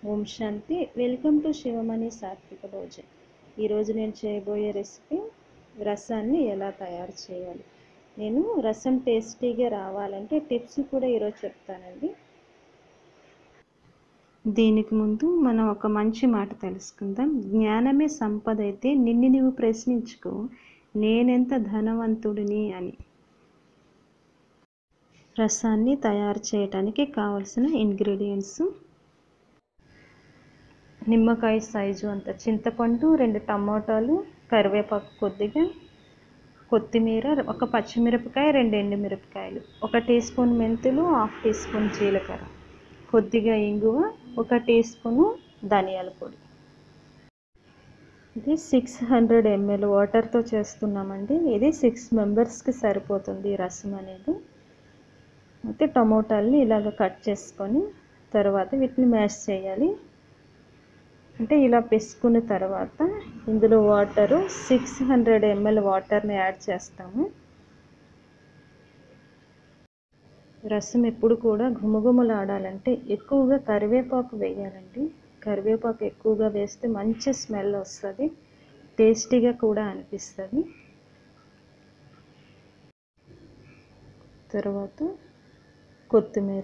ఓం శాంతి welcome to Shivamani Satvika Bhojan ఈరోజు నేను చేయబోయే రెసిపీ రసాన్ని ఎలా తయారు చేయాలి నేను రసం టేస్టీగా రావాలంటే టిప్స్ కూడా ఈరోజు చెప్తానండి దీనికి ముందు మనం ఒక మంచి మాట తెలుసుకుందాం జ్ఞానమే సంపద అయితే నిన్ను నువ్వు ప్రశ్నించుకో నేనెంత ధనవంతుడిని అని రసాన్ని తయారు చేయడానికి కావలసిన ఇంగ్రీడియంట్స్ నిమ్మకాయ సైజు అంత చింతపండు రెండు టమాటాలు కరివేపాకు కొద్దిగా కొత్తిమీర ఒక పచ్చిమిరపకాయ రెండు ఎండుమిరపకాయలు ఒక టీ స్పూన్ మెంతులు హాఫ్ టీ స్పూన్ జీలకర్ర కొద్దిగా ఇంగువ ఒక టీ స్పూను ధనియాల పొడి ఇది సిక్స్ హండ్రెడ్ ఎంఎల్ వాటర్తో చేస్తున్నామండి ఇది సిక్స్ మెంబర్స్కి సరిపోతుంది ఈ రసం అనేది అయితే టమోటాలని ఇలాగ కట్ చేసుకొని తర్వాత వీటిని మ్యాష్ చేయాలి అంటే ఇలా పిసుకున్న తర్వాత ఇందులో వాటరు సిక్స్ హండ్రెడ్ ఎంఎల్ వాటర్ని యాడ్ చేస్తాము రసం ఎప్పుడు కూడా ఘుమఘుమలాడాలంటే ఎక్కువగా కరివేపాకు వేయాలండి కరివేపాకు ఎక్కువగా వేస్తే మంచి స్మెల్ వస్తుంది టేస్టీగా కూడా అనిపిస్తుంది తర్వాత కొత్తిమీర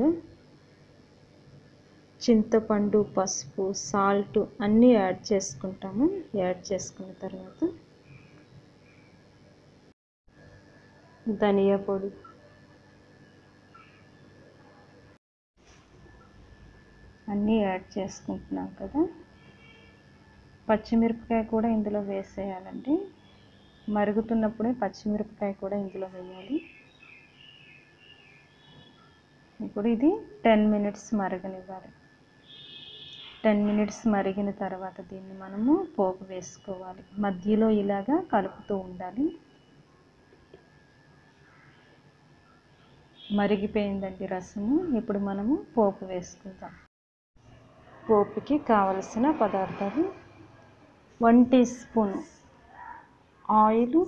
చింతపండు పసుపు సాల్ట్ అన్నీ యాడ్ చేసుకుంటాము యాడ్ చేసుకున్న తర్వాత ధనియా పొడి అన్నీ యాడ్ చేసుకుంటున్నాం కదా పచ్చిమిరపకాయ కూడా ఇందులో వేసేయాలండి మరుగుతున్నప్పుడే పచ్చిమిరపకాయ కూడా ఇందులో వేయాలి ఇప్పుడు ఇది టెన్ మినిట్స్ మరగనివ్వాలి టెన్ మినిట్స్ మరిగిన తర్వాత దీన్ని మనము పోపు వేసుకోవాలి మధ్యలో ఇలాగా కలుపుతూ ఉండాలి మరిగిపోయిందండి రసము ఇప్పుడు మనము పోపు వేసుకుందాం పోపుకి కావలసిన పదార్థాలు one teaspoon oil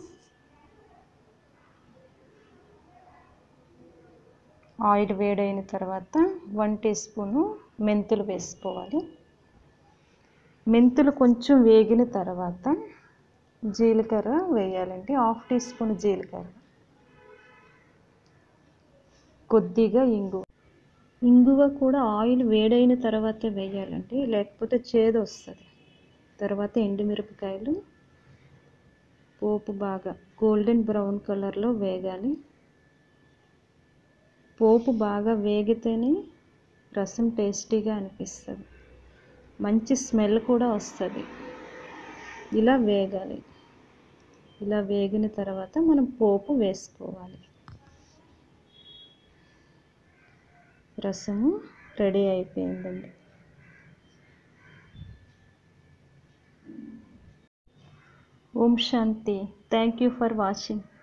oil వేడైన తర్వాత వన్ టీ స్పూను మెంతులు వేసుకోవాలి మెంతులు కొంచెం వేగిన తర్వాత జీలకర్ర వేయాలండి హాఫ్ టీ స్పూన్ జీలకర్ర కొద్దిగా ఇంగువ ఇంగువ కూడా ఆయిల్ వేడైన తర్వాతే వేయాలండి లేకపోతే చేదు వస్తుంది తర్వాత ఎండుమిరపకాయలు పోపు బాగా గోల్డెన్ బ్రౌన్ కలర్లో వేగాలి పోపు బాగా వేగితేనే రసం టేస్టీగా అనిపిస్తుంది మంచి స్మెల్ కూడా వస్తుంది ఇలా వేగాలి ఇలా వేగిన తర్వాత మనం పోపు వేసుకోవాలి రసము రెడీ అయిపోయిందండి ఓం శాంతి థ్యాంక్ యూ ఫర్ వాచింగ్